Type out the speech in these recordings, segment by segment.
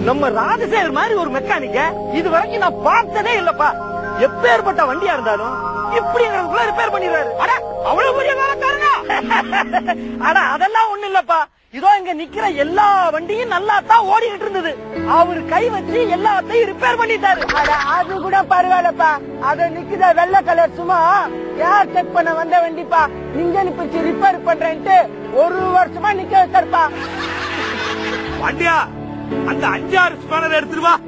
நம்ம ராஜசேகர் மாதிரி ஒரு மெக்கானிக்க இது வரைக்கும் நான் பார்த்ததே இல்லப்பா எப்பேற்பட்ட வண்டியா இருந்தாலும் இப்படிங்கிறதுக்குள்ள ரிப்பேர் பண்ணிடுறாரு அட அவ்வளவு பெரிய வேலைக்காரனா அட அதெல்லாம் ஒண்ணு இல்லப்பா இதோ இங்க நிக்கிற எல்லா வண்டியும் நல்லா தான் ஓடிக்கிட்டு இருந்தது அவரு கை வச்சு எல்லாத்தையும் ரிப்பேர் பண்ணிட்டாரு அட, அது கூட பரவாயில்லப்பா அத நிக்குத வெள்ளை கலர் சும்மா ஏர் செக் பண்ண வந்த வண்டிப்பா இன்ஜின் பிச்சு ரிப்பேர் பண்றேன்ட்டு ஒரு வருஷமா நிக்க வச்சிருப்பா வண்டியா அந்த அஞ்சாறு ஸ்பேனர் எடுத்துட்டு வா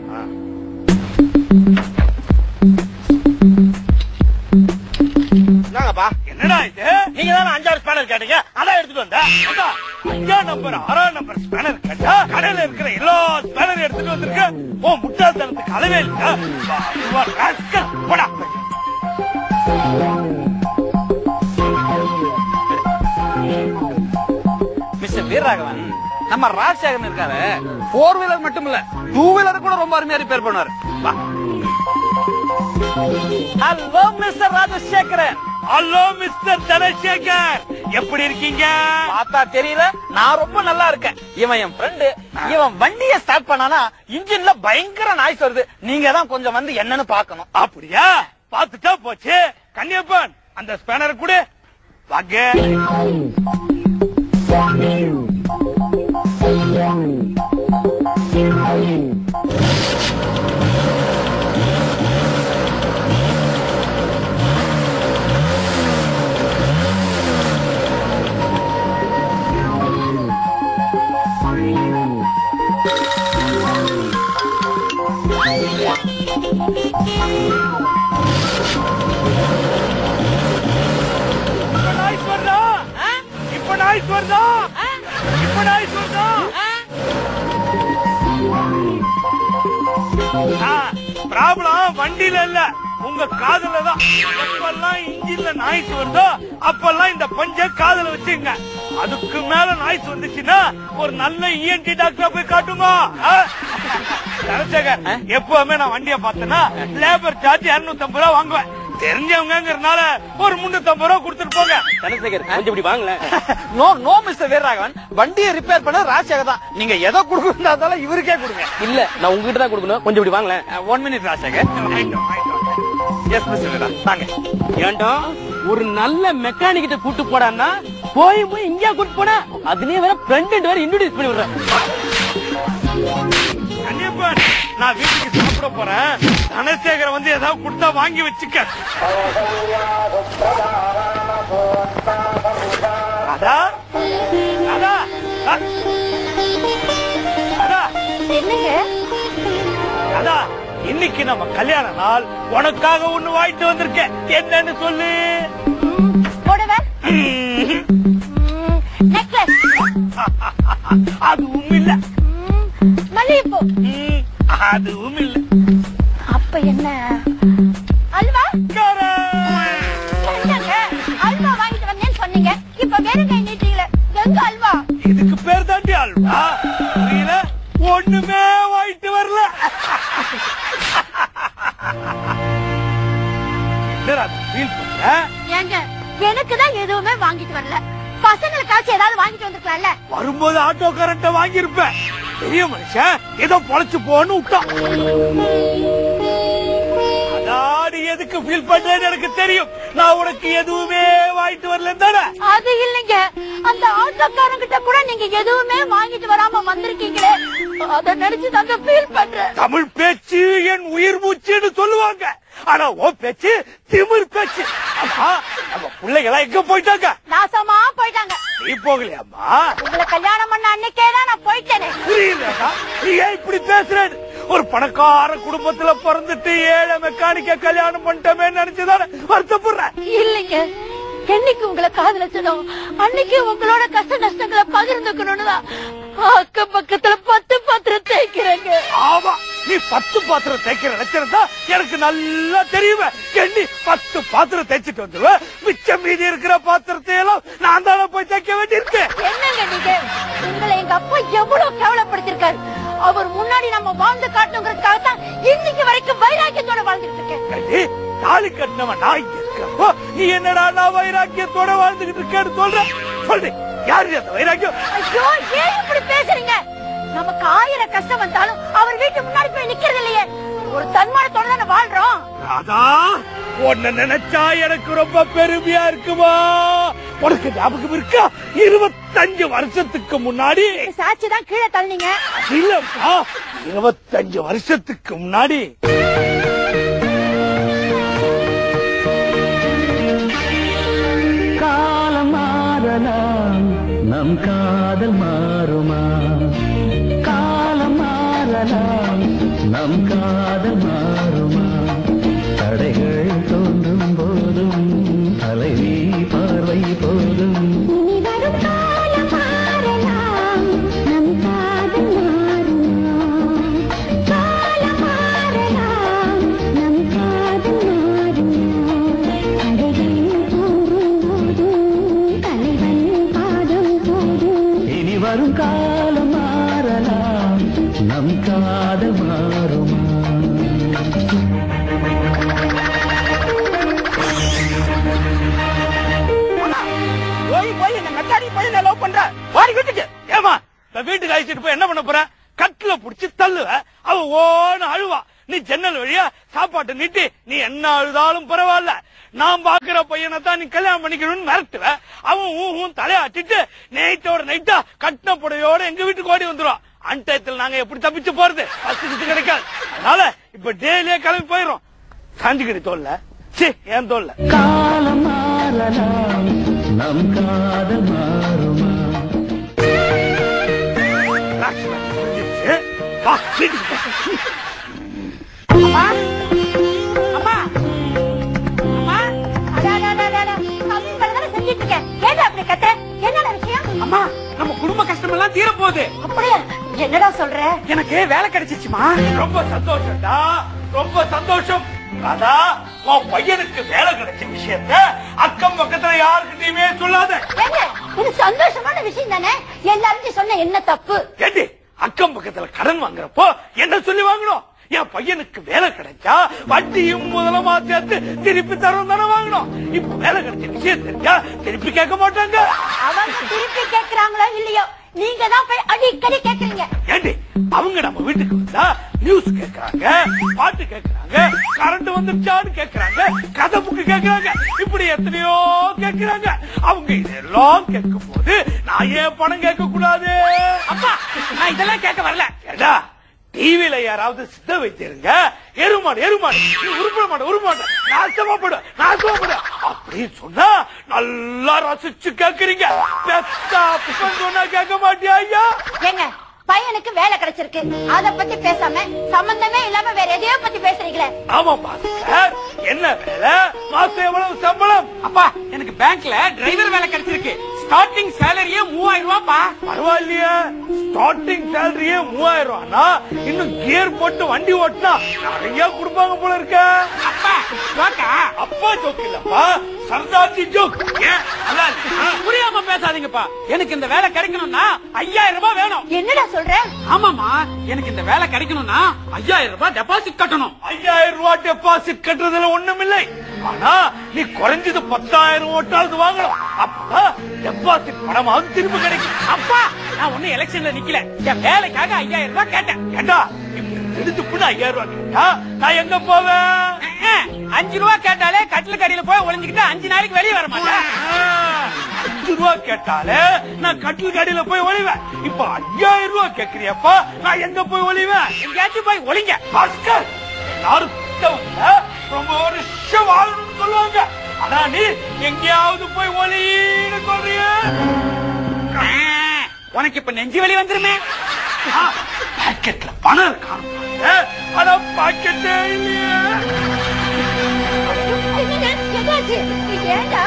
என்னங்கப்பா என்னடா இது நீங்க தானே அஞ்சாறு ஸ்பேனர் கேட்டீங்க அதான் எடுத்துட்டு வந்தேன் அக்கா, அஞ்சாம் நம்பர் ஆறாம் நம்பர் ஸ்பேனர் கேட்டா கடையில இருக்கிற எல்லா ஸ்பேனரும் எடுத்துட்டு வந்திருக்க ஓ முட்டாள்தனத்துக்கு அளவே இல்ல வா, வா, rascal. போடா மிஸ்டர் வீரராகவன் நம்ம ராஜசேகரன் இருக்காரு போர் வீலர் மட்டும் இல்ல டூ வீலர் கூட ரொம்ப அருமையா ரிப்பேர் பண்ணுவாரு வா hello mister Rajasekaran hello mister Dhanasekar எப்படி இருக்கீங்க பார்த்தா தெரியல நான் ரொம்ப நல்லா இருக்கேன் இவன் என் ஃப்ரெண்டு இவன் வண்டியை ஸ்டார்ட் பண்ணானா இன்ஜின்ல பயங்கர நாய்ஸ் வருது நீங்க தான் கொஞ்சம் வந்து என்னன்னு பார்க்கணும் அப்படியா பாத்துட்டா போச்சு கன்னியப்பன் அந்த ஸ்பேனர் கூட வாங்க இப்ப நாய்ஸ் வருதா இப்ப நாய்ஸ் வருதா இப்ப நாய்ஸ் வருதா ப்ராப்ளம் வண்டியில இல்ல உங்க காதுல தான் எப்பெல்லாம் இன்ஜின்ல நாய்ஸ் வருதோ அப்பெல்லாம் இந்த பஞ்ச காதுல வச்சுங்க அதுக்கு மேல நாய்ஸ் வந்துச்சுன்னா ஒரு நல்ல இஎன்டி டாக்டர் போய் காட்டுங்க ஆ? தனசேகர் எப்பவுமே நான் வண்டிய பார்த்தேன்னா லேபர் சார்ஜ் 250 ரூபா வாங்குவேன் தெரிஞ்சவங்கிறதுனால ஒரு முன்னூத்தி ரூபா கொடுத்துட்டு போங்க தனசேகர் கொஞ்சம் இப்படி வாங்கல நோ நோ மிஸ்டர் வீரராகவன் வண்டியை ரிப்பேர் பண்ண ராஜசேகர் தான் நீங்க எதை கொடுக்கறதாலும் இவருக்கே கொடுங்க இல்ல நான் உங்ககிட்ட தான் கொடுக்கணும் கொஞ்சம் இப்படி வாங்கல one minute Rajasekar yes mister Veera தாங்க ஏன்டா ஒரு நல்ல மெக்கானிக் கிட்ட கூட்டு போடான்னா போய் போய் இங்கேயா கூட்டு போனா அதுலயே வேற ஃப்ரெண்ட் வேற இன்ட்ரோடியூஸ் பண்ணி விடுறேன் கன்னியப்பன் நான் வீட்டுக்கு சாப்பிட போறேன் தனசேகர் வந்து ஏதாவது கொடுத்தா வாங்கி வச்சுக்க ராதா ராதா ஆ. ராதா என்னங்க ராதா இன்னைக்கு நம்ம கல்யாண நாள் உனக்காக ஒண்ணு வாங்கிட்டு வந்திருக்கேன் என்னன்னு சொல்லு புடவை ம், நெக்லஸ் அதுவும் இல்ல மல்லிகைப்பூ ம், அதுவும் இல்ல அப்ப என்ன அல்வா correct. என்னங்க அல்வா வாங்கிட்டு வந்தேன்னு சொன்னீங்க இப்ப வேற கை நீட்டீங்களே எங்க அல்வா இதுக்கு பேர் தாண்டி அல்வா புரியல ஒண்ணுமே வாங்கிட்டு வரல என்னடா ஃபீல் பண்ற ஏங்க எனக்கு தான் எதுவுமே வாங்கிட்டு வரல பசங்களுக்காச்சும் ஏதாவது வாங்கிட்டு வந்திருக்கலாம்ல வரும்போது ஆட்டோ கரண்ட வாங்கியிருப்பேன் பெரிய மனுஷன் ஏதோ பொழைச்சு போன்னு விட்டான் அதான் நீ எதுக்கு ஃபீல் பண்றேன்னு எனக்கு தெரியும் நான் உனக்கு எதுவுமே வாங்கிட்டு வரல தானே அது இல்லைங்க அந்த ஆட்டோக்காரங்கிட்ட கூட நீங்க எதுவுமே வாங்கிட்டு வராம வந்திருக்கீங்களே அத நினைச்சு தாங்க ஃபீல் பண்றேன் தமிழ் பேச்சு என் உயிர் மூச்சுன்னு சொல்லுவாங்க ஆனா உன் பேச்சு திமிர் பேச்சு அம்மா நம்ம பிள்ளைங்களா எங்க போயிட்டாங்க நாசமா போயிட்டாங்க நீ போகலையாம்மா உங்களை கல்யாணம் பண்ண அன்னைக்கே தான் நான் போயிட்டேனே புரியுதா நீ ஏன் இப்படி பேசுற ஒரு பணக்கார குடும்பத்துல பிறந்துட்டு ஏழை மெக்கானிக்க கல்யாணம் பண்ணிட்டோமே நினைச்சுதானே வருத்தப்படுற இல்லைங்க என்னைக்கு உங்களை காதலிச்சதோ அன்னைக்கு உங்களோட கஷ்ட நஷ்டங்களை பகிர்ந்துக்கணும்னு தான் அக்கம் பக்கத்துல பத்து பத்திரம் தேய்க்கிறேங்க ஆமா நீ பத்து பாத்திரம் தேய்க்கிற லட்சணம் தான் எனக்கு நல்லா தெரியுமே எண்ணி பத்து பாத்திரம் தேய்ச்சிட்டு வந்துருவேன் மிச்சம் மீதி இருக்கிற பாத்திரத்தை எல்லாம் நான் தானே போய் தேய்க்க வேண்டியிருக்கு என்னங்க நீங்க உங்களை எங்க அப்பா எவ்வளவு கேவலப்படுத்திருக்காரு அவர் முன்னாடி நம்ம வாழ்ந்து காட்டணுங்கிறதுக்காக தான் இன்னைக்கு வரைக்கும் வைராக்கியத்தோட வாழ்ந்துட்டு இருக்கேன் கண்டி, தாலி கட்டினவன் நான் இங்க இருக்கிறப்போ நீ என்னடா நான் வைராக்கியத்தோட வாழ்ந்துகிட்டு இருக்கேன்னு சொல்ற சொல்லு யாரு அந்த வைராக்கியம் ஐயோ ஏன் இப்படி பேசுறீங்க நமக்கு ஆயிரம் கஷ்டம் வந்தாலும் அவர் தன்மானத்தோட தானே வாழ்றோம் ராதா உன்னை நினைச்சா எனக்கு ரொம்ப பெருமையா இருக்குமா உனக்கு ஞாபகம் இருக்கா இருபத்தஞ்சு வருஷத்துக்கு முன்னாடி சாட்சி தான் கீழே தள்ளினீங்க இல்லப்பா இருபத்தஞ்சு வருஷத்துக்கு முன்னாடி காலம் மாறலாம் நம் காதல் மாறுமா காலம் மாறலாம் நம் காதல் மாறுமா தடைகள் தோன்றும் போதும் தலைவி பார்வை போதும் இனி வரும் காலம் மாறலாம் நம் காதல் மாறுமா காலம் மாறலாம் நம் காதல் மாறுமா தடைகள் தோன்றும் போதும் தலைவன் பாதம் போதும் இனி வரும் காலம் மாறலாம் நம் காதல் மாறுமா போய் போய் இந்த மெக்காடி பையனை லவ் பண்ற வாடி வீட்டுக்கு ஏமா நான் வீட்டுக்கு அழைச்சிட்டு போய் என்ன பண்ண போற கட்டில புடிச்சு தள்ளுவ அவ ஓன அழுவா நீ ஜன்னல் வழியா சாப்பாட்டை நீட்டி நீ என்ன அழுதாலும் பரவாயில்ல நான் பாக்குற பையனை தான் நீ கல்யாணம் பண்ணிக்கணும்னு மிரட்டுவ அவன் ஊஹும் தலையாட்டிட்டு நைட்டோட நைட்டா கட்டின புடையோட எங்க வீட்டுக்கு ஓடி வந்துருவான் அன்டயத்தில் நாங்க எப்படி தப்பிச்சு போறது பஸ்ஸுக்கு கிடைக்காது அதனால இப்ப டெய்லியே கிளம்பி போயிடும் சாஞ்சுக்கிடி தோல்ல சி ஏன் தோல்ல காலம் மாறலாம் நம் காதல் மாறுமா ராட்சசன் புரிஞ்சிருச்சு. வா வீட்டுக்கு போ. அம்மா அம்மா அம்மா செஞ்சிட்டு இருக்கேன் ஏன் அப்படி கத்த என்னடா விஷயம் அம்மா நம்ம குடும்ப கஷ்டம் எல்லாம் தீர போகுது அப்படியா என்னடா சொல்ற எனக்கு வேலை கிடைச்சிச்சுமா ரொம்ப சந்தோஷம்டா ரொம்ப சந்தோஷம் ராதா உன் பையனுக்கு வேலை கிடைச்ச விஷயத்த அக்கம் பக்கத்துல யாருக்கிட்டயுமே சொல்லாத ஏங்க இது சந்தோஷமான விஷயம் தானே எல்லாரும் சொன்ன என்ன தப்பு ஏண்டி அக்கம் பக்கத்துல கடன் வாங்குறப்போ என்ன சொல்லி வாங்கணும் என் பையனுக்கு வேலை கிடைச்சா வட்டியும் முதலமா சேர்த்து திருப்பி தரும் தானே வாங்கணும் இப்ப வேலை கிடைச்ச விஷயம் தெரிஞ்சா திருப்பி கேட்க மாட்டாங்க அவங்க திருப்பி கேக்குறாங்களோ இல்லையோ நீங்க தான் போய் அடிக்கடி கேக்குறீங்க ஏண்டி அவங்க நம்ம வீட்டுக்கு வந்தா நியூஸ் கேக்குறாங்க பாட்டு கேக்குறாங்க கரண்ட் வந்துருச்சான்னு கேக்குறாங்க கதை புக்கு கேக்குறாங்க இப்படி எத்தனையோ கேக்குறாங்க அவங்க இதெல்லாம் கேட்கும் போது நான் ஏன் பணம் கேட்க கூடாது அப்பா நான் இதெல்லாம் கேட்க வரல ஏடா டிவில யாராவது சித்த வைத்திருங்க எருமாடு எருமாடு நீ உருப்பட மாட்ட உருப்பட நாசமா போடு நாசமா போடு அப்படின்னு சொன்னா நல்லா ரசிச்சு கேக்குறீங்க பெத்தா அப்பன் சொன்னா கேட்க மாட்டியா ஐயா ஏங்க பையனுக்கு வேலை கிடைச்சிருக்கு அத பத்தி பேசாம சம்பந்தமே இல்லாம வேற எதையோ பத்தி பேசுறீங்களே ஆமா பாஸ்கர் என்ன வேலை மாசம் எவ்வளவு சம்பளம் அப்பா எனக்கு பேங்க்ல டிரைவர் வேலை கிடைச்சிருக்கு ஸ்டார்டிங் சேலரியே மூவாயிரம் ரூபாப்பா பரவாயில்லையே ஸ்டார்டிங் சேலரியே மூவாயிரம் ரூபானா இன்னும் கியர் போட்டு வண்டி ஓட்டினா நிறைய கொடுப்பாங்க போல இருக்க அப்பா வாக்கா அப்பா ஜோக் இல்லப்பா சர்தார்ஜி ஜோக் ஏன் நல்லா இருக்கு, ஆ? புரியாம பேசாதீங்கப்பா எனக்கு இந்த வேலை கிடைக்கணும்னா ஐயாயிரம் ரூபாய் வேணும் என்னடா சொல்ற ஆமாமா எனக்கு இந்த வேலை கிடைக்கணும்னா ஐயாயிரம் ரூபாய் டெபாசிட் கட்டணும் ஐயாயிரம் ரூபாய் டெபாசிட் கட்டுறதுல ஒண்ணுமில்லை ஆனா நீ குறைஞ்சது பத்தாயிரம் ஓட்டாவது வாங்கணும் அப்பதான் டெபாசிட் பணமாவது திரும்ப கிடைக்கும் அப்பா நான் ஒண்ணு எலெக்ஷன்ல நிக்கல என் வேலைக்காக ஐயாயிரம் ரூபாய் கேட்டேன் ஏண்டா இப்படி திடுத்துப்புன்னு ஐயாயிரம் ரூபாய் கேட்டா நான் எங்க போவேன் அஹ், அஞ்சு ரூபாய் கேட்டாலே கட்டில் கடியில போய் ஒளிஞ்சுக்கிட்டு அஞ்சு நாளைக்கு வெளியே வர மாட்டேன் அஞ்சு ரூபா கேட்டாலே நான் கட்டில் கடியில போய் ஒளிவேன் இப்ப ஐயாயிரம் ரூபாய் கேக்குறியப்பா நான் எங்க போய் ஒளிவேன் எங்கேயாச்சும் போய் ஒளிங்க பாஸ்கர் எல்லாரும் பெத்தவங்க ரொம்ப வருஷம் வாழணும்னு சொல்லுவாங்க ஆனா நீ எங்கேயாவது போய் ஒளின்னு சொல்றிய அஹ், உனக்கு இப்ப நெஞ்சு வலி வந்துருமே பாக்கெட்ல பணம் இருக்கான் ஆனா பாக்கெட்டே இல்லையே என்னங்க என்னாச்சு ஏண்டா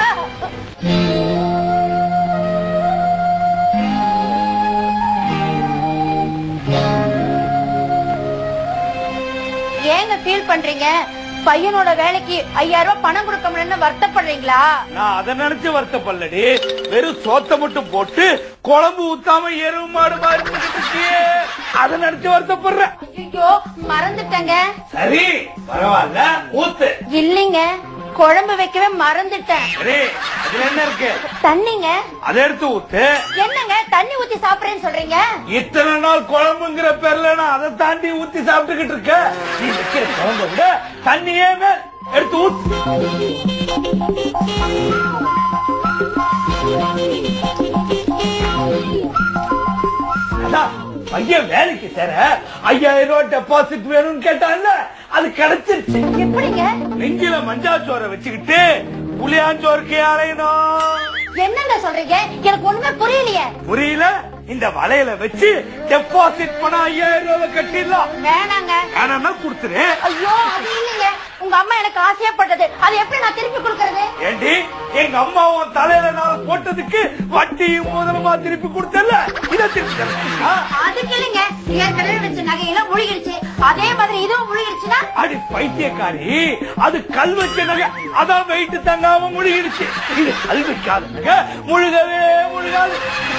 ஏங்க ஃபீல் பண்றீங்க பையனோட வேலைக்கு ஐயாயிரம் ரூபாய் பணம் கொடுக்க முடியலன்னு வருத்தப்படுறீங்களா நான் அதை நினைச்சு வருத்தப்படலடி வெறும் சோத்தை மட்டும் போட்டு குழம்பு ஊத்தாம எருவு மாடு மாதிரி பண்ணிட்டு இருக்கியே. அதை நினைச்சு வருத்தப்படுறேன் ஐயோ மறந்துட்டேங்க சரி பரவாயில்ல ஊத்து இல்லைங்க குழம்பு வைக்கவே மறந்துட்டேன் சரி அதுல என்ன இருக்கு தண்ணிங்க அதை எடுத்து ஊத்து என்னங்க தண்ணி ஊத்தி சாப்பிடுறேன்னு சொல்றீங்க இத்தனை நாள் குழம்புங்கிற பேர்ல நான் அதை தாண்டி ஊத்தி சாப்பிட்டுக்கிட்டு இருக்க நீ வைக்கிற குழம்பை விட தண்ணியே மேல் எடுத்து ஊத்து அதான் பையன் வேலைக்கு சேர ஐயாயிரம் ரூபாய் டெபாசிட் வேணும்னு கேட்டான்ல அது கிடைச்சிருச்சு எப்படிங்க நெஞ்சில மஞ்சாச்சோரை வச்சுக்கிட்டு புளியாஞ்சோருக்கு அலையணும் என்னங்க சொல்றீங்க எனக்கு ஒண்ணுமே புரியலையே புரியல இந்த வலையில வச்சு டெபாசிட் பணம் ஐயாயிரம் ரூபாய் கட்டிடலாம் வேணாங்க வேணாம்னா கொடுத்துரு ஐயோ அது இல்லைங்க உங்க அம்மா எனக்கு ஆசையா பட்டது அது எப்படி நான் திருப்பி கொடுக்கறது ஏண்டி எங்க அம்மா உன் தலையில நான் போட்டதுக்கு வட்டியும் முதலமா திருப்பி கொடுத்தல இத திருப்பி தரேன். அதுக்கு இல்லைங்க ஏற்கனவே வச்ச நகையெல்லாம் முழுகிடுச்சு அதே மாதிரி இதுவும் முழுகிடுச்சுன்னா அடி பைத்தியக்காரி அது கல் வச்ச நகை அதான் வெயிட் தங்காம முழுகிடுச்சு இது கல் வைக்காத நகை முழுகவே முழுகாது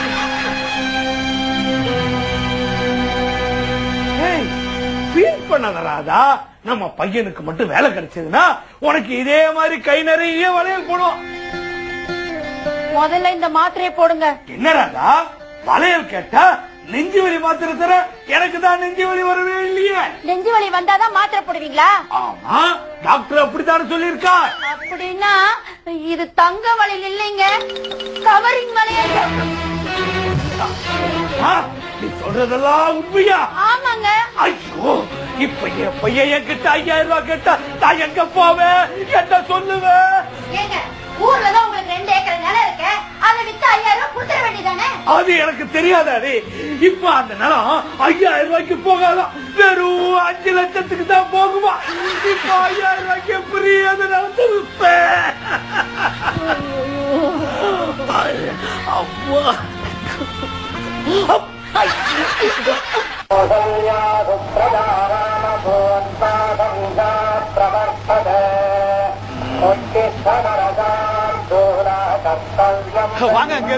ஏய், feel பண்ணாத ராதா நம்ம பையனுக்கு மட்டும் வேலை கிடைச்சதுன்னா உனக்கு இதே மாதிரி கை நிறைய வளையல் போடும் முதல்ல இந்த மாத்திரையை போடுங்க என்ன ராதா வளையல் கேட்டா நெஞ்சு வலி மாத்திரை தர எனக்கு தான் நெஞ்சு வலி வரவே இல்லையே நெஞ்சு வலி வந்தாதான் மாத்திரை போடுவீங்களா ஆமா டாக்டர் அப்படித்தானே சொல்லியிருக்கா அப்படின்னா இது தங்க வளையல் இல்லைங்க கவரிங் வளையல் ஆ, நீ சொல்றதெல்லாம் உண்மையா ஆமாங்க ஐயோ இப்ப என் பையன் என்கிட்ட ஐயாயிரம் ரூபாய் கேட்டா நான் எங்க போவேன் என்ன சொல்லுவேன் ஏங்க ஊர்ல தான் உங்களுக்கு ரெண்டு ஏக்கர் நிலம் இருக்கு அதை வித்து ஐயாயிரம் ரூபாய் கொடுத்துட வேண்டியதானே அது எனக்கு தெரியாதாடி இப்ப அந்த நிலம் ஐயாயிரம் ரூபாய்க்கு போகாதான் வெறும் அஞ்சு லட்சத்துக்கு தான் போகுமா இப்ப ஐயாயிரம் ரூபாய்க்கு எப்படி அந்த நிலத்தை விற்பேன் அம்மா வாங்க அங்கிள்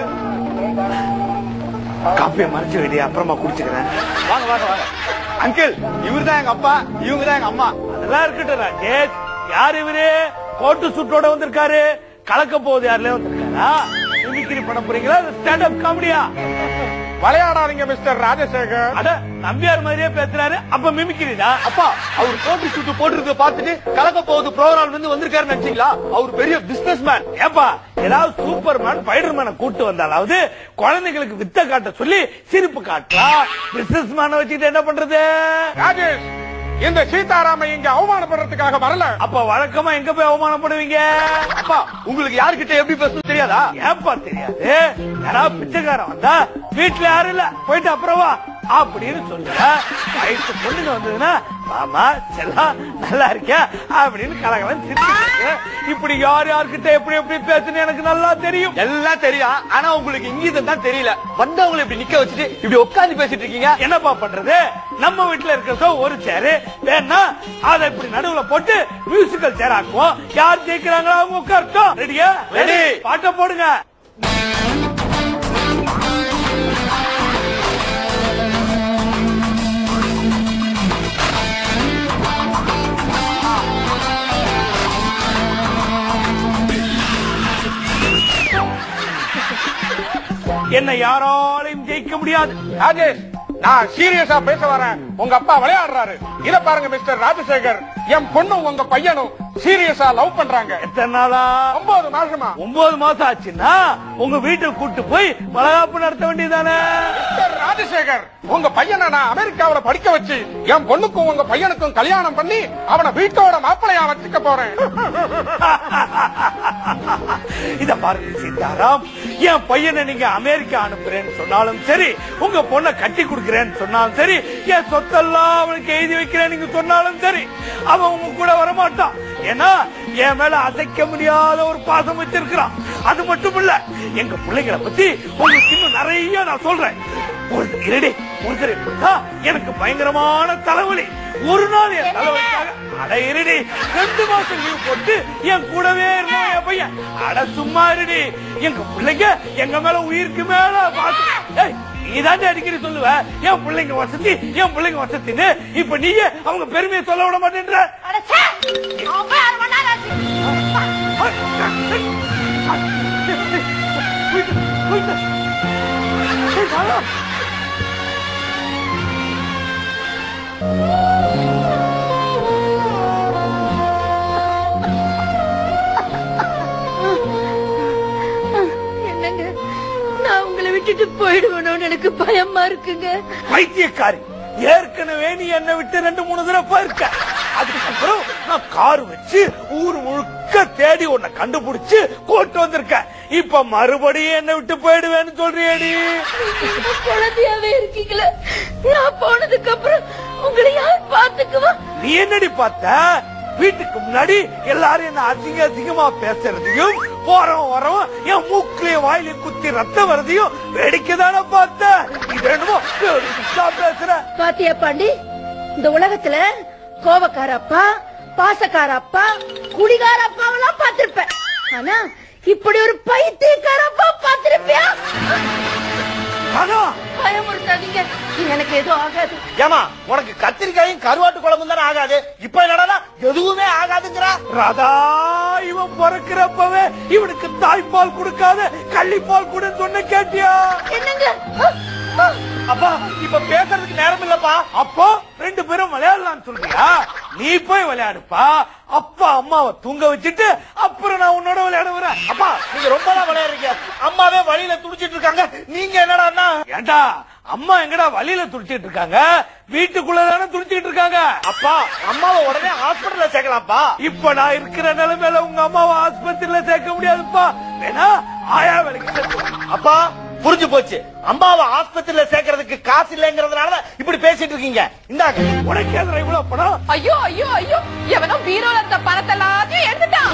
காப்பியை மறைச்சு வேண்டிய அப்புறமா குடிச்சுக்கிறேன் வாங்க வாங்க வாங்க அங்கிள் இவர் தான் எங்க அப்பா இவங்க தான் எங்க அம்மா அதெல்லாம் இருக்கட்டும் ராஜேஷ் யார் இவரு கோட்டு சுட்டோட வந்திருக்காரு கலக்க போகுது யாருல வந்திருக்காரா மிமிக்ரி பண்ண போறீங்களா ஸ்டாண்ட் அப் காமெடியா விளையாடாதீங்க மிஸ்டர் ராஜசேகர் அட நம்பியார் மாதிரியே பேசுறாரு அப்ப மிமிக்ரிடா அப்பா அவர் கோட்டு சூட்டு போட்டுருக்க பார்த்துட்டு கலக்க போகுது ப்ரோக்ராம் இருந்து வந்திருக்காருன்னு நினைச்சீங்களா அவர் பெரிய பிசினஸ் மேன் ஏப்பா ஏதாவது சூப்பர்மேன் ஸ்பைடர்மேனை கூட்டு வந்தாலாவது குழந்தைங்களுக்கு வித்த காட்ட சொல்லி சிரிப்பு காட்டலாம் பிசினஸ் மேன வச்சுட்டு என்ன பண்றது ராஜேஷ் இந்த சீதாராம இங்க அவமானப்படுறதுக்காக வரல அப்ப வழக்கமா எங்க போய் அவமானப்படுவீங்க அப்பா உங்களுக்கு யாருக்கிட்ட எப்படி பேசணும் தெரியாதா ஏப்பா தெரியாது யாராவது பிச்சைக்காரன் வந்தா வீட்டுல யாரும் இல்ல போயிட்டு அப்புறம் வா அப்படின்னு சொல்லுங்க வயசு பொண்ணுங்க வந்ததுன்னா மாமா செல்லம் நல்லா இருக்கியா அப்படின்னு கலகலன்னு சிரிச்சுட்டு இப்படி யார் யார்கிட்ட எப்படி எப்படி பேசுன்னு எனக்கு நல்லா தெரியும் எல்லாம் தெரியும் ஆனா உங்களுக்கு இங்கிதம் தான் தெரியல வந்தவங்களை இப்படி நிக்க வச்சுட்டு இப்படி உட்கார்ந்து பேசிட்டு இருக்கீங்க என்னப்பா பண்றது நம்ம வீட்டுல இருக்கிறதோ ஒரு சேரு வேணா அதை இப்படி நடுவுல போட்டு மியூசிக்கல் சேர் ஆக்குவோம் யார் ஜெயிக்கிறாங்களோ அவங்க உட்காரட்டும் ரெடியா Ready. பாட்ட போடுங்க என்னை யாராலையும் ஜெயிக்க முடியாது ராஜேஷ் நான் சீரியஸா பேச வரேன் உங்க அப்பா விளையாடுறாரு இத பாருங்க மிஸ்டர் ராஜசேகர் என் பொண்ணும் உங்க பையனும் சீரியஸா லவ் பண்றாங்க எத்தனை நாளா ஒன்பது மாசமா ஒன்பது மாசம் ஆச்சுன்னா உங்க வீட்டுக்கு கூட்டு போய் வளகாப்பு நடத்த வேண்டியதானே மிஸ்டர் ராஜசேகர் உங்க பையனை நான் அமெரிக்காவுல படிக்க வச்சு என் பொண்ணுக்கும் உங்க பையனுக்கும் கல்யாணம் பண்ணி அவனை வீட்டோட மாப்பிளையா வச்சுக்க போறேன் இத பாருங்க சீதாராம் என் பையனை நீங்க அமெரிக்கா அனுப்புறேன்னு சொன்னாலும் சரி உங்க பொண்ணை கட்டி கொடுக்கிறேன்னு சொன்னாலும் சரி என் சொத்தெல்லாம் அவனுக்கு எழுதி வைக்கிறேன் நீங்க சொன்னாலும் சரி அவன் உங்க கூட வரமாட்டான் ஏன்னா என் மேல அசைக்க முடியாத ஒரு பாசம் வச்சிருக்கிறான் அது மட்டும் இல்ல எங்க பிள்ளைங்களை பத்தி உங்களுக்கு இன்னும் நிறைய நான் சொல்றேன் ஒரு இருடி ஒருத்தர் இப்படிதான் எனக்கு பயங்கரமான தலைவலி ஒரு நாள் என் தலைவலிக்காக அட இருடி ரெண்டு மாசம் லீவ் போட்டு என் கூடவே இருந்தான் என் பையன் அட சும்மா இருடி எங்க பிள்ளைங்க எங்க மேல உயிருக்கு மேல பாத்து ஏய், நீதாண்டி அடிக்கடி சொல்லுவ என் பிள்ளைங்க வசதி என் பிள்ளைங்க வசதின்னு இப்ப நீயே அவங்க பெருமையை சொல்ல விட மாட்டேன்ற அட ச்சே! அவன் போய் அரை மணி நேரம் ஆச்சு. என்னங்க நான் உங்களை விட்டுட்டு போயிடுவேணும்னு எனக்கு பயமா இருக்குங்க பைத்தியக்காரி ஏற்கனவே நீ என்னை விட்டு ரெண்டு மூணு தடவை போயிருக்க அதுக்கப்புறம் நான் கார் வச்சு ஊர் முழுக்க தேடி உன்னை கண்டுபிடிச்சு கூட்டு வந்திருக்கேன் இப்ப மறுபடியும் என்னை விட்டு போயிடுவேன்னு சொல்றியடி குழந்தையாவே இருக்கீங்களே நான் போனதுக்கு அப்புறம் உங்களை யார் பாத்துக்குவா நீ என்னடி பார்த்த வீட்டுக்கு முன்னாடி எல்லாரும் என்ன அசிங்க அசிங்கமா பேசுறதையும் போறவன் வரவன் என் மூக்குலயும் வாயிலையும் குத்தி ரத்தம் வரதையும் வேடிக்கை தானே பார்த்த இது என்னமோ பெருசா பேசுற பாத்தியா பாண்டி இந்த உலகத்துல கோபக்கார அப்பா பாசக்கார அப்பா குடிகார அப்பாவெல்லாம் பார்த்திருப்பேன் ஆனா இப்படி ஒரு பைத்தியக்கார அப்பா பார்த்திருப்பியா அதான் பயமுறுத்தாதீங்க எனக்கு எதுவும் ஆகாது ஏமா உனக்கு கத்திரிக்காயும் கருவாட்டு குழம்பும் தானே ஆகாது இப்ப என்னடா எதுவுமே ஆகாதுங்கிறா ராதா இவன் பிறக்கிறப்பவே இவனுக்கு தாய்ப்பால் கொடுக்காத கள்ளிப்பால் கொடுன்னு சொன்ன கேட்டியா என்னங்க ஆ, ஆ. அப்பா இப்ப பேசுறதுக்கு நேரம் இல்லப்பா அப்போ ரெண்டு பேரும் விளையாடலாம்னு சொல்றியா நீ போய் விளையாடுப்பா அப்பா அம்மாவை தூங்க வச்சுட்டு அப்புறம் நான் உன்னோட விளையாட வரேன் அப்பா நீங்க ரொம்ப தான் விளையாடுறீங்க அம்மாவே வழியில துடிச்சிட்டு இருக்காங்க நீங்க என்னடா ஏண்டா அம்மா எங்கடா வழியில துடிச்சிட்டு இருக்காங்க வீட்டுக்குள்ள தானே துடிச்சிட்டு இருக்காங்க அப்பா அம்மாவை உடனே ஹாஸ்பிடல்ல சேர்க்கலாம்ப்பா இப்ப நான் இருக்கிற நிலைமையில உங்க அம்மாவை ஆஸ்பத்திரியில சேர்க்க முடியாதுப்பா வேணா ஆயா வேலைக்கு சேர்த்து வை. அப்பா புரிஞ்சு போச்சு அம்மாவை ஆஸ்பத்திரியில சேர்க்கறதுக்கு காசு இல்லைங்கிறதுனால இப்படி பேசிட்டு இருக்கீங்க இந்தாங்க உனக்கு எதிர இவ்வளவு பணம் ஐயோ ஐயோ ஐயோ எவனோ பீரோல இருந்த பணத்தை எல்லாத்தையும் எடுத்துட்டான்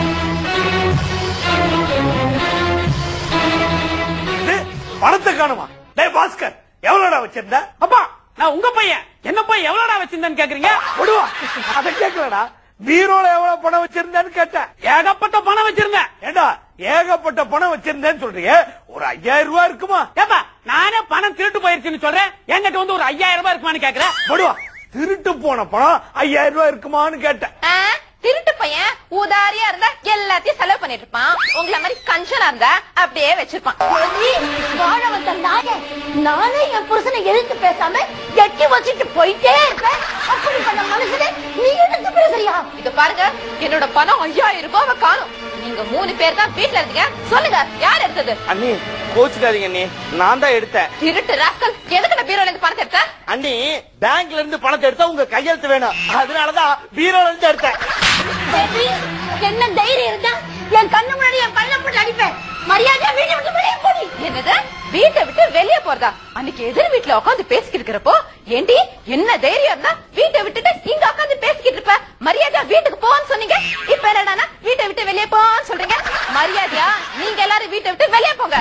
இது பணத்தை காணுமா டேய் பாஸ்கர் எவ்வளவுடா வச்சிருந்த அப்பா நான் உங்க பையன் என்ன போய் எவ்வளவுடா வச்சிருந்தேன்னு கேக்குறீங்க விடுவா அதை கேட்கலடா பீரோல எவ்வளவு பணம் வச்சிருந்தேன்னு கேட்டேன் ஏகப்பட்ட பணம் வச்சிருந்தேன் ஏண்டா ஏகப்பட்ட பணம் வச்சிருந்தேன்னு சொல்றியே ஒரு ஐயாயிரம் ரூபாய் இருக்குமா ஏப்பா நானே பணம் திருட்டு போயிருச்சுன்னு சொல்றேன் என்கிட்ட வந்து ஒரு ஐயாயிரம் ரூபாய் இருக்குமான்னு கேக்குறேன் விடுவா திருட்டு போன பணம் ஐயாயிரம் ரூபாய் இருக்குமான்னு கேட்டேன் ஆ, திருட்டு பையன் ஊதாரியா இருந்தா எல்லாத்தையும் செலவு பண்ணிட்டு இருப்பான் உங்களை மாதிரி கஞ்சனா இருந்தா அப்படியே வச்சிருப்பான் ஏய், வாழ வந்த நாயே நானே என் புருஷனை எதிர்த்து பேசாம எட்டி வச்சுட்டு போயிட்டே இருப்பேன் அப்படிப்பட்ட மனுஷனை நீ எதிர்த்து பேசுறியா இது பாருங்க என்னோட பணம் ஐயாயிரம் ரூபாவை காணும் நீங்க மூணு பேர் தான் வீட்டுல இருந்தீங்க சொல்லுங்க யார் எடுத்தது அண்ணி கோச்சுக்காதீங்க அண்ணி நான் தான் எடுத்தேன் திருட்டு ராஸ்கல் எதுக்கு பீரோல இருந்து பணத்தை எடுத்த அண்ணி பேங்க்ல இருந்து பணத்தை எடுத்தா உங்க கையெழுத்து வேணும் அதனாலதான் பீரோல இருந்து எடுத்தேன் பேபி, என்ன தைரியம் இருந்தா என் கண்ணு முன்னாடி என் கண்ணை போட்டு அடிப்பேன் மரியாதையா வீட்டை விட்டு வெளியே போடி என்னது வீட்டை விட்டு வெளியே போறதா அன்னைக்கு எதிர் வீட்டுல உட்காந்து பேசிக்கிட்டு இருக்கிறப்போ ஏண்டி என்ன தைரியம் இருந்தா வீட்டை விட்டுட்டு இங்க உட்காந்து பேசிக்கிட்டு இருப்ப மரியாதையா வீட்டுக்கு போன்னு சொன்னீங்க இப்ப என்னடானா வீட்டை விட்டு வெளியே போன்னு சொல்றீங்க மரியாதையா நீங்க எல்லாரும் வீட்டை விட்டு வெளியே போங்க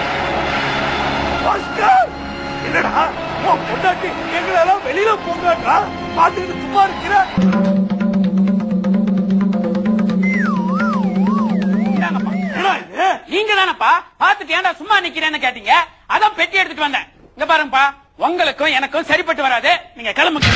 பாஸ்கர் என்னடா உன் பொண்டாட்டி எங்களை எல்லாம் வெளியில போங்கடா பாத்துக்கிட்டு சும்மா இருக்கிற இந்தாங்கப்பா. என்னடா இது நீங்க தானப்பா பாத்துட்டு ஏன்டா சும்மா நிக்கிறேன்னு கேட்டீங்க அதான் பெட்டி எடுத்துட்டு வந்தேன் இங்க பாருங்கப்பா உங்களுக்கும் எனக்கும் சரிப்பட்டு வராது நீங்க கிளம்புங்க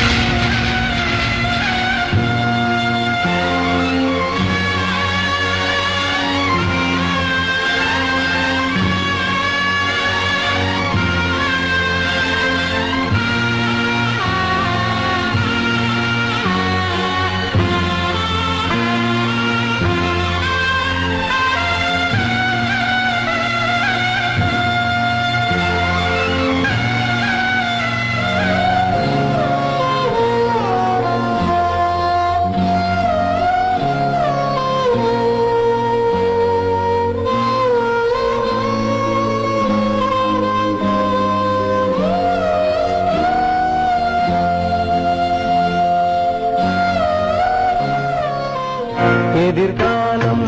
எதிர்காலம்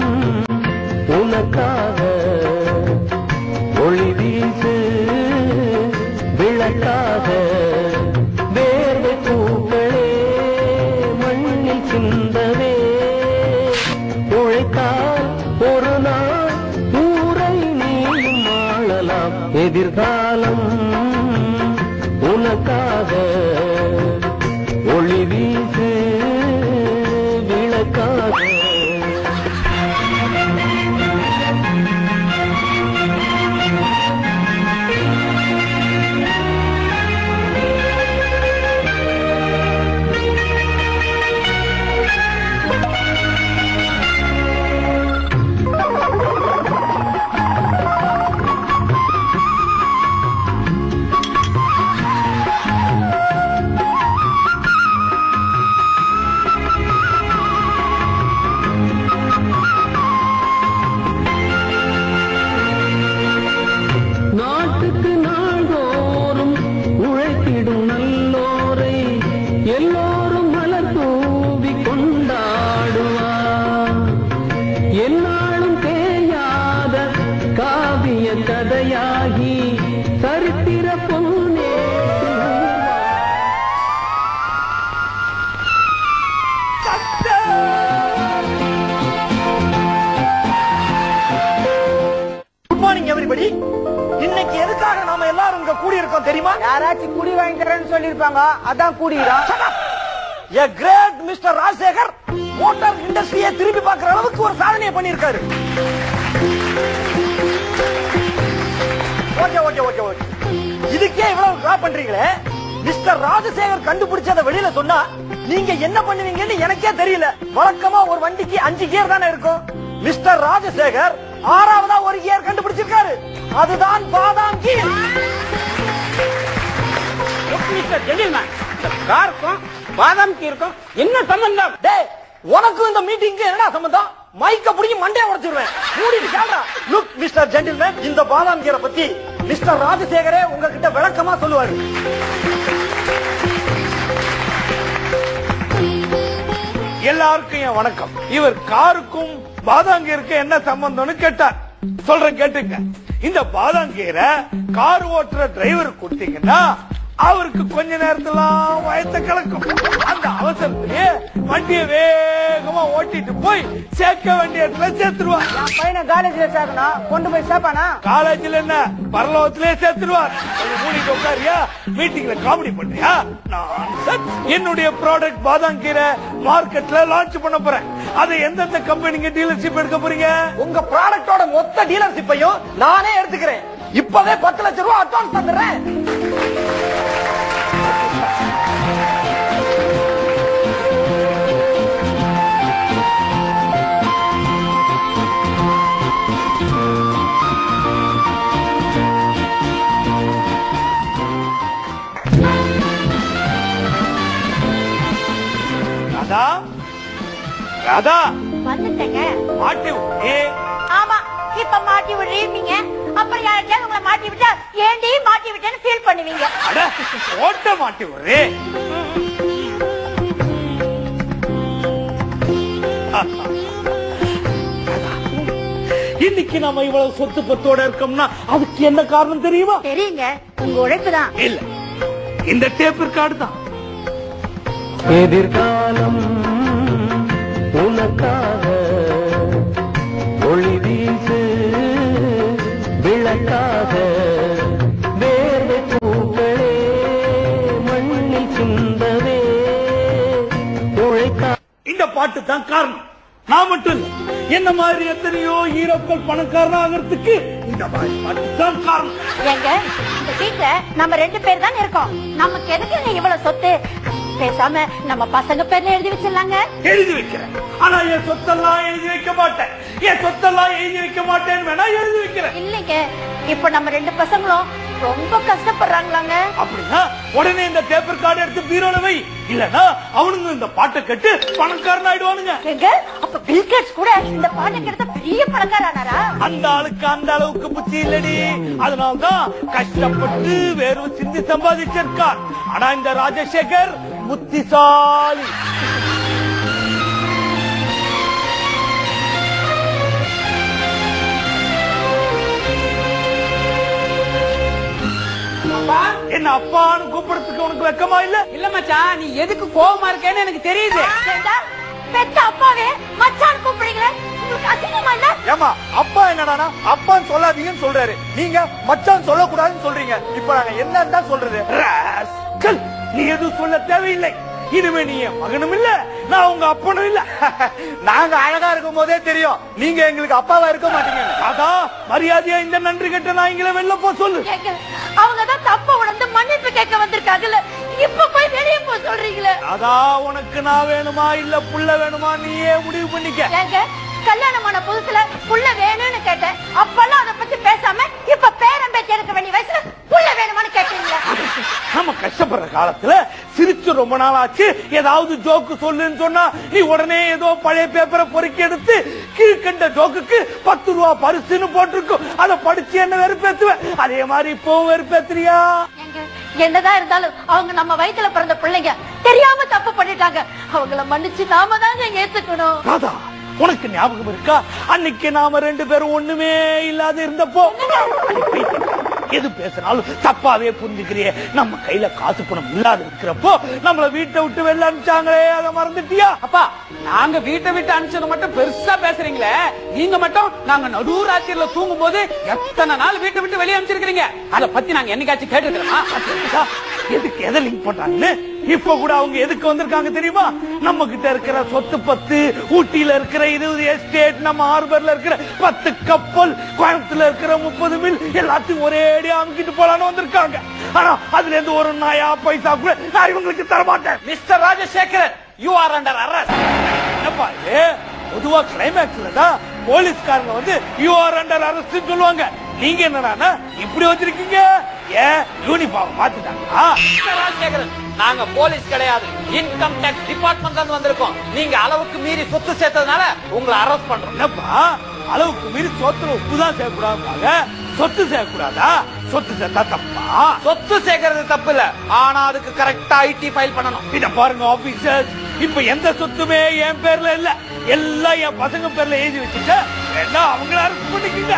உனக்காக ஒளி வீசு விளக்காக வேர்வை பூக்களே மண்ணில் சிந்தவே உழைத்தால் ஒரு நாள் ஊரை நீயும் ஆளலாம் எதிர்காலம் உனக்காக ஒளி வீசு விளக்காக குடி வாங்கி தரேன்னு சொல்லிருப்பாங்க அதான் கூடிக்கிறோம் a great mister Rajasekar motor இண்டஸ்ட்ரியை திரும்பி பார்க்கிற அளவுக்கு ஒரு சாதனையை பண்ணியிருக்காரு ஓகே ஓகே ஓகே ஓகே இதுக்கே இவ்வளவு டிராப் பண்றீங்களே மிஸ்டர் ராஜசேகர் கண்டுபிடிச்சத வெளியில சொன்னா நீங்க என்ன பண்ணுவீங்கன்னு எனக்கே தெரியல வழக்கமா ஒரு வண்டிக்கு அஞ்சு கியர் தானே இருக்கும் மிஸ்டர் ராஜசேகர் ஆறாவதா ஒரு கியர் கண்டுபிடிச்சிருக்காரு அதுதான் பாதாம் கீர் மிஸ்டர் ஜென்டில்மேன் இந்த காருக்கும் பாதாம் கீருக்கும் என்ன சம்பந்தம் டேய் உனக்கும் இந்த மீட்டிங்க்கு என்னடா சம்பந்தம் மைக்க புடிங்கி மண்டைய உடைச்சிருவேன் மூடிட்டு கேளா லுக் மிஸ்டர் ஜென்டில்மேன் இந்த பாதாம் கீரை பத்தி மிஸ்டர் ராஜசேகரே உங்ககிட்ட விளக்கமா சொல்லுவாரு எல்லாருக்கும் என் வணக்கம் இவர் காருக்கும் பாதாங்கீருக்கு என்ன சம்பந்தம்னு கேட்டார் சொல்றேன் கேட்டுங்க இந்த பாதாங்கீரை கார் ஓட்டுற டிரைவர் கொடுத்தீங்கன்னா அவருக்கு கொஞ்ச நேரத்துலாம் வயத்த கலக்கும் அந்த அவசரத்திலேயே வண்டியை வேகமா ஓட்டிட்டு போய் சேர்க்க வேண்டிய இடத்துல சேர்த்துருவார் என் பையனை காலேஜ்ல சேர்க்கணும் கொண்டு போய் சேர்ப்பானா காலேஜ்ல என்ன பரலோகத்திலே சேர்த்துருவார் கொஞ்சம் மூடிட்டு உட்காரியா மீட்டிங்ல காமெடி பண்றியா Nonsense. என்னுடைய ப்ராடக்ட் பாதாம் கீரை மார்க்கெட்ல லான்ச் பண்ண போறேன் அதை எந்தெந்த கம்பெனிங்க டீலர்ஷிப் எடுக்க போறீங்க உங்க ப்ராடக்டோட மொத்த டீலர்ஷிப்பையும் நானே எடுத்துக்கிறேன் இப்பவே பத்து லட்சம் ரூபாய் அட்வான்ஸ் தந்துடுறேன் ராதா ராதா வந்துட்டேங்க மாட்டி விட்டே ஆமா இப்ப மாட்டி விடுறீங்க அப்புறம் யாராச்சும் உங்களை மாட்டி விட்டா ஏண்டி மாட்டி விட்டேன்னு ஃபீல் பண்ணுவீங்க அட ஓட்ட மாட்டி விடுறே இன்னைக்கு நாம இவ்வளவு சொத்து பத்தோட இருக்கோம்னா அதுக்கு என்ன காரணம் தெரியுமா தெரியுங்க உங்க உழைப்பு தான் இல்ல இந்த டேப் கார்டு தான் எதிர்காலம் உனக்காக ஒளி வீசு விளக்காக வேர்வை பூக்களே மண்ணில் சிந்தவே உழைக்கா இந்த பாட்டு தான் காரணம் நான் மட்டும் இல்ல என்ன மாதிரி எத்தனையோ ஹீரோக்கள் பணக்காரன் ஆகிறதுக்கு இந்த மாதிரி பாட்டு தான் காரணம் ஏங்க இந்த வீட்ல நம்ம ரெண்டு பேர் தான் இருக்கோம் நமக்கு எதுக்குங்க இவ்வளவு சொத்து பேசாம நம்ம பசங்க பேர்ல எழுதி வச்சிடலாங்க எழுதி வைக்கிறேன் ஆனா என் சொத்தெல்லாம் எழுதி வைக்க மாட்டேன் என் சொத்தெல்லாம் எழுதி வைக்க மாட்டேன்னு வேணா எழுதி வைக்கிறேன் இல்லைங்க இப்ப நம்ம ரெண்டு பசங்களும் ரொம்ப கஷ்டப்படுறாங்களாங்க அப்படின்னா உடனே இந்த பேப்பர் கார்டு எடுத்து பீரோல வை இல்லனா அவனுங்க இந்த பாட்டை கேட்டு பணக்காரன் ஆயிடுவானுங்க எங்க அப்ப பில்கேட்ஸ் கூட இந்த பாட்டுக்கு எடுத்த பெரிய பணக்காரானாரா அந்த ஆளுக்கு அந்த அளவுக்கு புத்தி இல்லடி அதனால்தான் கஷ்டப்பட்டு வேறு சிந்தி சம்பாதிச்சிருக்கார் ஆனா இந்த ராஜசேகர் புத்திசாலி என்ன அப்பான்னு கூப்பிடுறதுக்கு உனக்கு வெக்கமா இல்ல இல்ல மச்சான் நீ எதுக்கு கோவமா இருக்கேன்னு எனக்கு தெரியுது ஏண்டா, பெத்த அப்பாவே மச்சான் கூப்பிடுறீங்களே உங்களுக்கு அசிங்கமா இல்ல ஏமா அப்பா என்னடானா அப்பான்னு சொல்லாதீங்கன்னு சொல்றாரு நீங்க மச்சான் சொல்லக்கூடாதுன்னு சொல்றீங்க இப்ப நாங்க என்னன்னு தான் சொல்றது ராஸ்கல், நீ எதுவும் சொல்ல தேவையில்லை இனிமே நீ என் மகனும் இல்ல நான் உங்க அப்பனும் இல்ல நாங்க அழகா இருக்கும் போதே தெரியும் நீங்க எங்களுக்கு அப்பாவா இருக்க மாட்டீங்க அதான் மரியாதையா இந்த நன்றி கட்ட நாய்களை வெளில போ சொல்லு ஏங்க, அவங்கதான் தப்ப உணர்ந்து மன்னிப்பு கேட்க வந்திருக்காங்கல்ல இப்ப போய் வெளியே போ சொல்றீங்களே அதான் உனக்கு நான் வேணுமா இல்ல புள்ள வேணுமா நீயே முடிவு பண்ணிக்க ஏங்க கல்யாணமான புதுசுல புள்ள வேணும்னு கேட்டேன் அப்பெல்லாம் அதை பத்தி பேசாம இப்ப பேரம் பேச்சு எடுக்க வேண்டிய வயசுல புள்ள வேணுமான்னு கேட்டீங்களா நம்ம கஷ்டப்படுற காலத்துல சிரிச்சு ரொம்ப நாள் ஆச்சு ஏதாவது ஜோக்கு சொல்லுன்னு சொன்னா நீ உடனே ஏதோ பழைய பேப்பரை பொறுக்கி எடுத்து கீழ்கண்ட ஜோக்குக்கு பத்து ரூபா பரிசுன்னு போட்டிருக்கும் அதை படிச்சு என்ன வெறுப்பேத்துவேன் அதே மாதிரி இப்பவும் வெறுப்பேத்துறியா ஏங்க, என்னதான் இருந்தாலும் அவங்க நம்ம வயித்துல பிறந்த பிள்ளைங்க தெரியாம தப்பு பண்ணிட்டாங்க அவங்கள மன்னிச்சு நாம தாங்க ஏத்துக்கணும் ராதா உனக்கு ஞாபகம் இருக்கா அன்னைக்கு நாம ரெண்டு பேரும் ஒண்ணுமே இல்லாத இருந்தப்போ அடி பைத்தியம். எது பேசினாலும் தப்பாவே புரிஞ்சுக்கிறியே நம்ம கையில காசு பணம் இல்லாத இருக்கிறப்போ நம்மள வீட்டை விட்டு வெளில அனுப்பிச்சாங்களே அதை மறந்துட்டியா அப்பா நாங்க வீட்டை விட்டு அனுப்பிச்சது மட்டும் பெருசா பேசுறீங்களே நீங்க மட்டும் நாங்க நடு ராத்திரில தூங்கும் போது எத்தனை நாள் வீட்டை விட்டு வெளியே அனுப்பிச்சிருக்கீங்க அத பத்தி நாங்க என்னைக்காச்சும் கேட்டுக்கிறோமா எதுக்கு எதை லிங்க் பண்றாங்கன்னு இப்ப கூட அவங்க எதுக்கு வந்திருக்காங்க தெரியுமா நம்ம கிட்ட இருக்கிற சொத்து பத்து ஊட்டியில இருக்கிற இருபது எஸ்டேட் நம்ம ஹார்பர்ல இருக்கிற பத்து கப்பல் கோயம்புத்தூர்ல இருக்கிற முப்பது மில் எல்லாத்தையும் ஒரே அடியா அமுக்கிட்டு போலான்னு வந்திருக்காங்க ஆனா அதுல இருந்து ஒரு நாயா பைசா கூட நான் இவங்களுக்கு தர மாட்டேன் mister Rajasekaran you are under arrest என்னப்பா இது பொதுவா கிளைமேக்ஸ்ல தான் போலீஸ்காரங்க வந்து யூ ஆர் அண்டர் அரெஸ்ட் சொல்லுவாங்க நீங்க என்னடான்னா இப்படி வச்சிருக்கீங்க ஏன் யூனிஃபார்ம் மாத்திட்டாங்களா ராஜசேகரன் நாங்க போலீஸ் கிடையாது இன்கம் டேக்ஸ் டிபார்ட்மெண்ட் தான் வந்திருக்கோம் நீங்க அளவுக்கு மீறி சொத்து சேர்த்ததுனால உங்களை அரெஸ்ட் பண்றோம் என்னப்பா அளவுக்கு மீறி சொத்துல உப்பு தான் சேர்க்கக்கூடாதுங்க சொத்து சேர்க்கக்கூடாதா சொத்து சேர்த்தா தப்பா சொத்து சேர்க்கறது தப்பு இல்ல ஆனா அதுக்கு கரெக்டா ஐடி ஃபைல் பண்ணணும் இத பாருங்க ஆபீசர்ஸ் இப்ப எந்த சொத்துமே என் பேர்ல இல்ல எல்லாம் என் பசங்க பேர்ல எழுதி வச்சுட்டு வேணா அவங்கள அரெஸ்ட் பண்ணிக்கங்க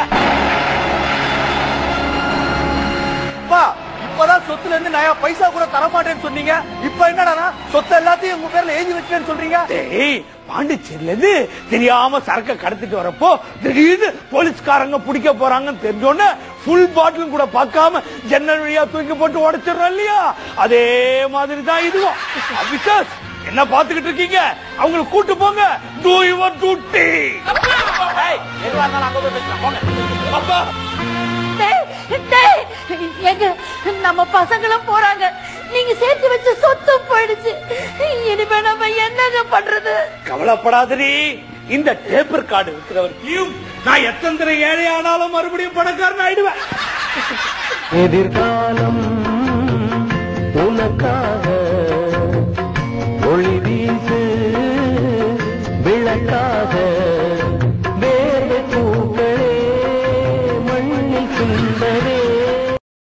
அப்பா இப்பதான் சொத்துல இருந்து நான் பைசா கூட தர மாட்டேன்னு சொன்னீங்க இப்ப என்னடா சொத்து எல்லாத்தையும் உங்க பேர்ல எழுதி வச்சேன்னு சொல்றீங்க டேய் பாண்டிச்சேரியில இருந்து தெரியாம சரக்க கடத்திட்டு வரப்போ திடீர்னு போலீஸ்காரங்க பிடிக்க போறாங்கன்னு தெரிஞ்சோன்னு ஃபுல் பாட்டிலும் கூட பார்க்காம ஜன்னல் வழியா தூக்கி போட்டு உடைச்சிடுறோம் இல்லையா அதே மாதிரி தான் இதுவும் ஆபீசர்ஸ் என்ன பாத்துக்கிட்டு இருக்கீங்க அவங்களை கூட்டு போங்க டூ யுவர் டியூட்டி ஏய், எதுவா இருந்தாலும் அங்க போய் பேசலாம் போங்க அப்பா டேய், டேய், எங்க நம்ம பசங்களும் போறாங்க நீங்க சேர்த்து வச்ச சொத்து போயிடுச்சு இனிமே நம்ம என்னங்க பண்றது கவலைப்படாதடி இந்த டேப்பர் கார்டு இருக்கிறவர்த்தையும் நான் எத்தனை ஏழை ஆனாலும் மறுபடியும் பணக்காரன் ஆயிடுவேன் எதிர்காலம் உனக்காக ஒளி வீசு விளக்காக